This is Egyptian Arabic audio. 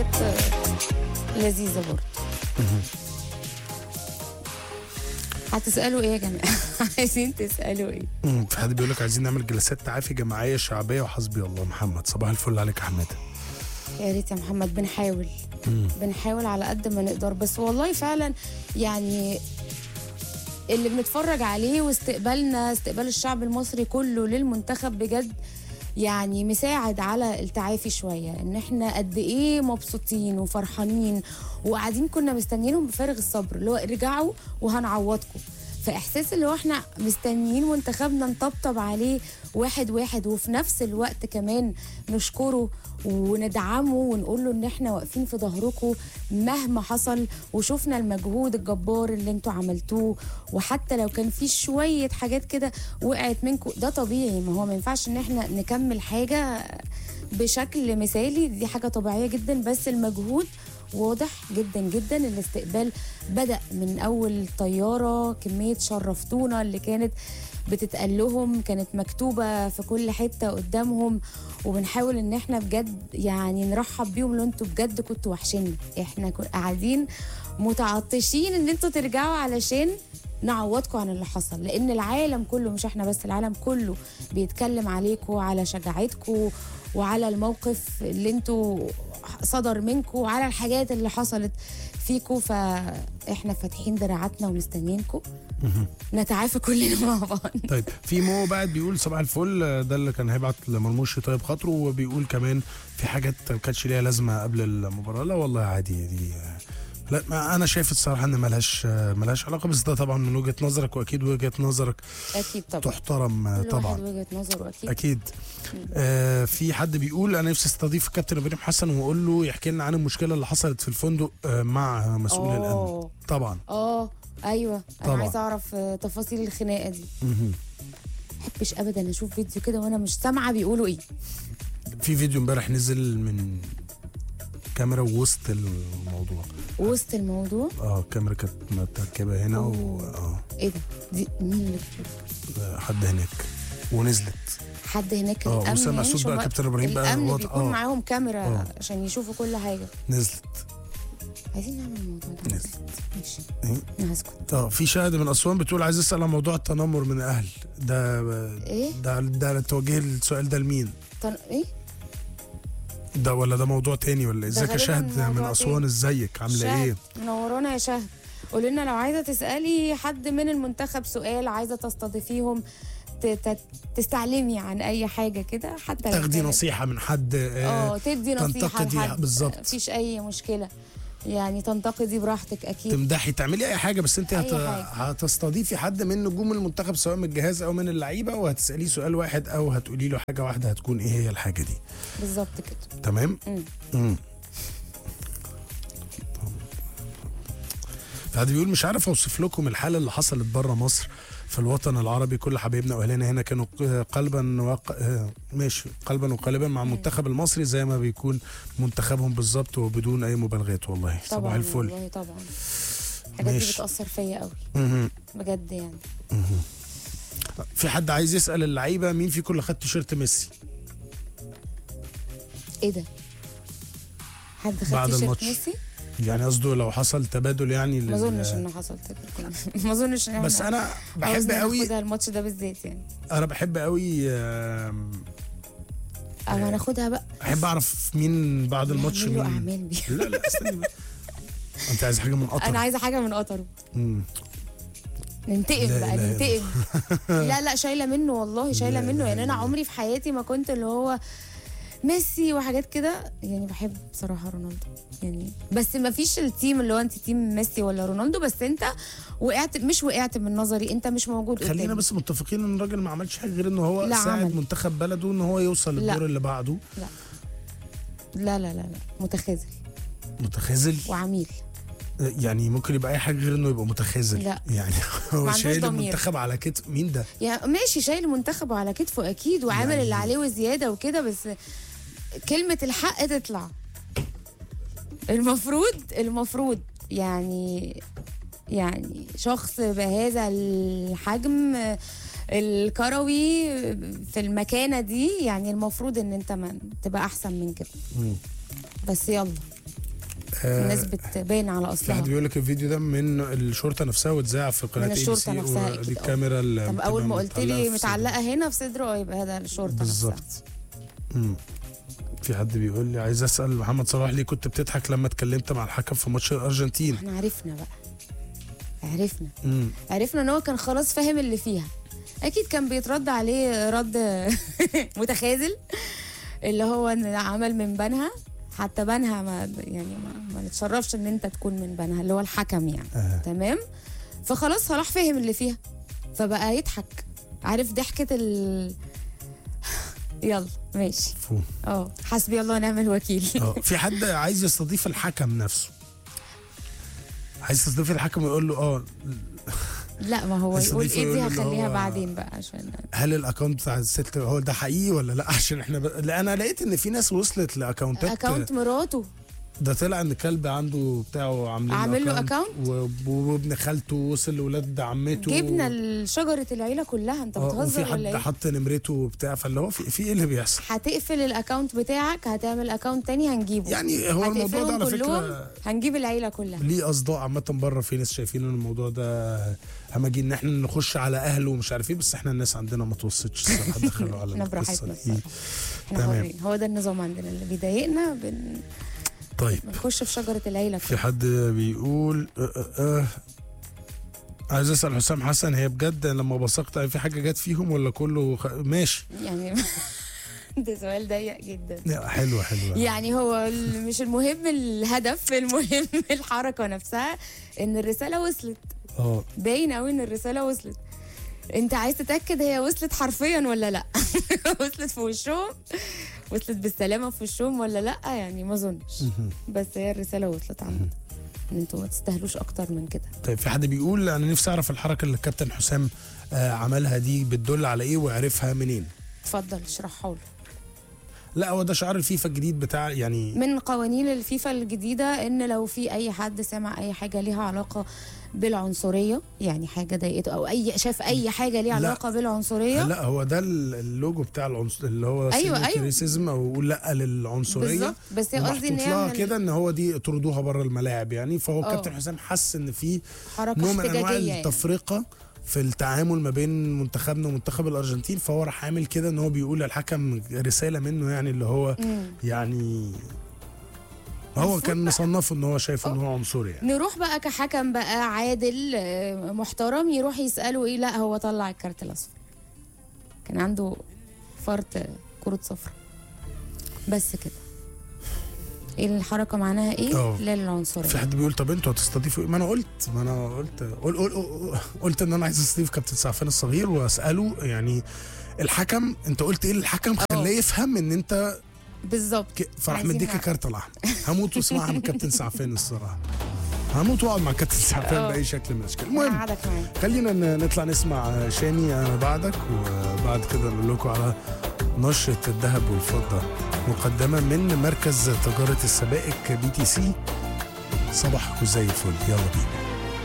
لذيذه برضه هتسالوا ايه يا جماعه عايزين تسالوا ايه مم، في حد بيقول لك عايزين نعمل جلسات تعافي جماعيه شعبيه وحسبي الله محمد صباح الفل عليك يا حماده يا ريت يا محمد بنحاول بنحاول على قد ما نقدر بس والله فعلا يعني اللي بنتفرج عليه واستقبالنا استقبال الشعب المصري كله للمنتخب بجد يعني مساعد على التعافي شوية ان احنا قد ايه مبسوطين وفرحانين وقاعدين كنا مستنيينهم بفارغ الصبر اللي هو ارجعوا وهنعوضكم فاحساس اللي هو احنا مستنيين منتخبنا نطبطب عليه واحد واحد وفي نفس الوقت كمان نشكره وندعمه ونقول له ان احنا واقفين في ظهركم مهما حصل وشفنا المجهود الجبار اللي انتوا عملتوه وحتى لو كان في شويه حاجات كده وقعت منكم ده طبيعي ما هو ما ينفعش ان احنا نكمل حاجه بشكل مثالي دي حاجه طبيعيه جدا بس المجهود واضح جدا جدا الاستقبال بدأ من أول طيارة كمية شرفتونا اللي كانت بتتقال لهم كانت مكتوبة في كل حتة قدامهم وبنحاول ان احنا بجد يعني نرحب بيهم لو انتوا بجد كنتوا وحشين احنا كنا قاعدين متعطشين ان انتوا ترجعوا علشان نعوضكم عن اللي حصل لان العالم كله مش احنا بس العالم كله بيتكلم عليكم على شجاعتكم وعلى الموقف اللي انتوا صدر منكم وعلى الحاجات اللي حصلت فيكم فاحنا فاتحين دراعاتنا ومستنيينكم نتعافى كلنا مع بعض طيب في مو بعد بيقول صباح الفل آه، ده اللي كان هيبعت لمرموش طيب خاطره وبيقول كمان في حاجات ما كانتش ليها لازمه قبل المباراه لا والله عادي دي آه، لا ما انا شايف الصراحه ان ملهاش آه، ملهاش علاقه بس ده طبعا من وجهه نظرك واكيد وجهه نظرك اكيد طبعا تحترم آه، كل طبعا واحد وجهه نظره اكيد اكيد آه في حد بيقول انا نفسي استضيف الكابتن ابراهيم حسن واقول له يحكي لنا عن المشكله اللي حصلت في الفندق آه مع مسؤول الامن اه طبعا اه ايوه انا طبعا. عايزه اعرف آه، تفاصيل الخناقه دي مهم. محبش ابدا اشوف فيديو كده وانا مش سامعه بيقولوا ايه في فيديو امبارح نزل من كاميرا وسط الموضوع وسط الموضوع اه الكاميرا كانت متركبه هنا و اه ايه ده دي مين اللي حد هناك ونزلت حد هناك اه الامن وسمع يعني صوت بقى شو- كابتن ابراهيم بقى الامن واضح بيكون اه معاهم كاميرا آه. عشان يشوفوا كل حاجه نزلت عايزين نعمل الموضوع ده نزلت ماشي إيه؟ انا هسكت اه في شاهد من اسوان بتقول عايز اسال عن موضوع التنمر من الاهل ده ايه ده ده توجه السؤال ده لمين؟ طن... ايه ده ولا ده موضوع تاني ولا ازيك يا غالباً شهد من موضوع اسوان تاني. ازيك عامله شهد ايه؟ منورانا يا شهد قولي لنا لو عايزه تسالي حد من المنتخب سؤال عايزه تستضيفيهم ت... ت... تستعلمي عن اي حاجه كده حتى لو تاخدي كانت- نصيحه من حد آه اه تدي نصيحه تنتقدي لحد بالظبط. مفيش اي مشكله يعني تنتقدي براحتك اكيد تمدحي تعملي اي حاجه بس انت أي هت... حاجة. هتستضيفي حد من نجوم المنتخب سواء من الجهاز او من اللعيبه وهتساليه سؤال واحد او هتقولي له حاجه واحده هتكون ايه هي الحاجه دي بالظبط كده تمام مم. امم فحد بيقول مش عارف اوصف لكم الحاله اللي حصلت بره مصر في الوطن العربي كل حبايبنا واهلنا هنا كانوا قلبا وق... آه، ماشي قلبا وقالبا مع المنتخب المصري زي ما بيكون منتخبهم بالظبط وبدون اي مبالغات والله صباح طبعا الفل والله طبعا الحاجات دي ماشي. بتاثر فيا قوي مهم. بجد يعني في حد عايز يسال اللعيبه مين فيكم اللي خد تيشيرت ميسي ايه ده حد خد بعد تيشيرت الماتش. ميسي يعني قصده لو حصل تبادل يعني ما لل- اظنش انه حصل كده ما اظنش ان بس إحنا انا بحب عاوزنا قوي ناخدها الماتش ده بالذات يعني انا بحب قوي آم، او هناخدها بقى احب اعرف مين بعد الماتش نعمل له مين اعمال بيها لا لا استني بقى. انت عايز حاجه من قطر انا عايزه حاجه من قطره مم. ننتقم لا بقى إله إلا ننتقم لا لا شايله منه والله شايله لا منه إله يعني انا إلا عمري في حياتي ما كنت اللي هو ميسي وحاجات كده يعني بحب بصراحه رونالدو يعني بس ما فيش التيم اللي هو انت تيم ميسي ولا رونالدو بس انت وقعت مش وقعت من نظري انت مش موجود خلينا قدامي. بس متفقين ان الراجل ما عملش حاجه غير ان هو لا، ساعد عمل. منتخب بلده ان هو يوصل لا. للدور اللي بعده لا لا لا لا متخاذل متخاذل وعميل يعني ممكن يبقى اي حاجه غير انه يبقى متخاذل لا. يعني ما هو عندوش شايل ضمير. المنتخب على كتف مين ده يعني ماشي شايل منتخبه على كتفه اكيد وعامل يعني- اللي عليه وزياده وكده بس كلمه الحق تطلع المفروض المفروض يعني يعني شخص بهذا الحجم الكروي في المكانه دي يعني المفروض ان انت ما تبقى احسن من كده مم. بس يلا آه، الناس بتبان على في اصلها حد بيقول لك الفيديو ده من الشرطه نفسها واتذاع في قناه من الشرطة ABC نفسها ودي أكيد، آه. الكاميرا اللي طب اول ما بتبقى قلت لي في متعلقه هنا في صدره يبقى هذا الشرطه نفسها بالظبط مم. في حد بيقول لي عايز اسال محمد صلاح ليه كنت بتضحك لما اتكلمت مع الحكم في ماتش الارجنتين احنا عرفنا بقى عرفنا مم. عرفنا ان هو كان خلاص فاهم اللي فيها اكيد كان بيترد عليه رد متخاذل اللي هو ان عمل من بنها حتى بنها ما يعني ما, ما نتشرفش ان انت تكون من بنها اللي هو الحكم يعني آه. تمام فخلاص صلاح فهم اللي فيها فبقى يضحك عارف ضحكة ال يلا ماشي مفهوم اه حسبي الله ونعم الوكيل اه في حد عايز يستضيف الحكم نفسه عايز يستضيف الحكم ويقول له اه لا ما هو يقول يستضيفه ايه دي يقول له اللي هخليها هو- بعدين بقى عشان هل الاكونت بتاع الست هو ده حقيقي ولا لا عشان احنا ب... لا انا لقيت ان في ناس وصلت لاكونتات اكونت مراته ده طلع ان كلب عنده بتاعه عاملين عامل له account، و- وابن خالته وصل لولاد عمته جبنا شجره العيله كلها انت آه، بتهزر وفي ولا حد ايه حط نمرته وبتاع فاللي هو في, في ايه اللي بيحصل هتقفل الاكونت بتاعك هتعمل اكونت تاني هنجيبه يعني هو الموضوع ده هتقفلهم على كلهم فكره هنجيب العيله كلها ليه اصداء عامه بره في ناس شايفين ان الموضوع ده همجي ان احنا نخش على اهله ومش عارف ايه بس احنا الناس عندنا ما توصتش الصراحه دخلوا على احنا القصه براحتنا دي الصراحه احنا تمام. حرين هو ده النظام عندنا اللي بيضايقنا بن... طيب بنخش في شجره العيله في كلها حد بيقول أه أه أه عايز اسال حسام حسن هي بجد لما بصقت في حاجه جت فيهم ولا كله خ... ماشي يعني ده سؤال ضيق جدا لا، حلوه حلوه يعني هو ال- مش المهم الهدف المهم الحركه نفسها ان الرساله وصلت اه باين قوي ان الرساله وصلت انت عايز تتاكد هي وصلت حرفيا ولا لا وصلت في وشهم وصلت بالسلامه في وشهم ولا لا يعني ما اظنش بس هي الرساله وصلت عامه ان انتوا ما تستاهلوش اكتر من كده طيب في حد بيقول انا نفسي اعرف الحركه اللي الكابتن حسام آه عملها دي بتدل على ايه وعرفها منين اتفضل اشرحها له لا هو ده شعار الفيفا الجديد بتاع يعني من قوانين الفيفا الجديده ان لو في اي حد سمع اي حاجه ليها علاقه بالعنصريه يعني حاجه ضايقته او اي شاف اي حاجه ليها لا. علاقه بالعنصريه لا هو ده ال- اللوجو بتاع العنصر اللي هو أيوة، سيبوا أيوة. الريسيزم او يقول لا للعنصريه بالظبط بس هي قصدي ان ومحطوط هي لها من كده ان هو دي اطردوها بره الملاعب يعني فهو آه. الكابتن حسام حس ان في حركه نوع من انواع احتجاجيه يعني. التفرقه في التعامل ما بين منتخبنا ومنتخب الارجنتين فهو راح عامل كده ان هو بيقول للحكم رساله منه يعني اللي هو مم. يعني هو كان مصنفه ان هو شايف ان هو عنصري يعني نروح بقى كحكم بقى عادل آه، محترم يروح يسأله ايه لا هو طلع الكارت الاصفر كان عنده فرط كرة صفر بس كده ايه الحركة معناها ايه؟ اه. لا في للعنصرية حد بيقول طب انتوا هتستضيفوا ايه؟ ما انا قلت ما انا قلت قل قل قل قلت ان انا عايز استضيف كابتن سعفان الصغير واساله يعني الحكم انت قلت ايه للحكم خلاه يفهم ان انت بالظبط ك- فراح عايزين مديك حق. الكارت الاحمر هموت واسمعها من كابتن سعفان الصراحه هموت واقعد مع كابتن سعفان اه. باي شكل من الاشكال المهم قعدك معايا خلينا ن- نطلع نسمع شاني انا بعدك وبعد كده نقول لكم على نشرة الذهب والفضة مقدمة من مركز تجارة السبائك بي تي سي صباحكم زي الفل يلا بينا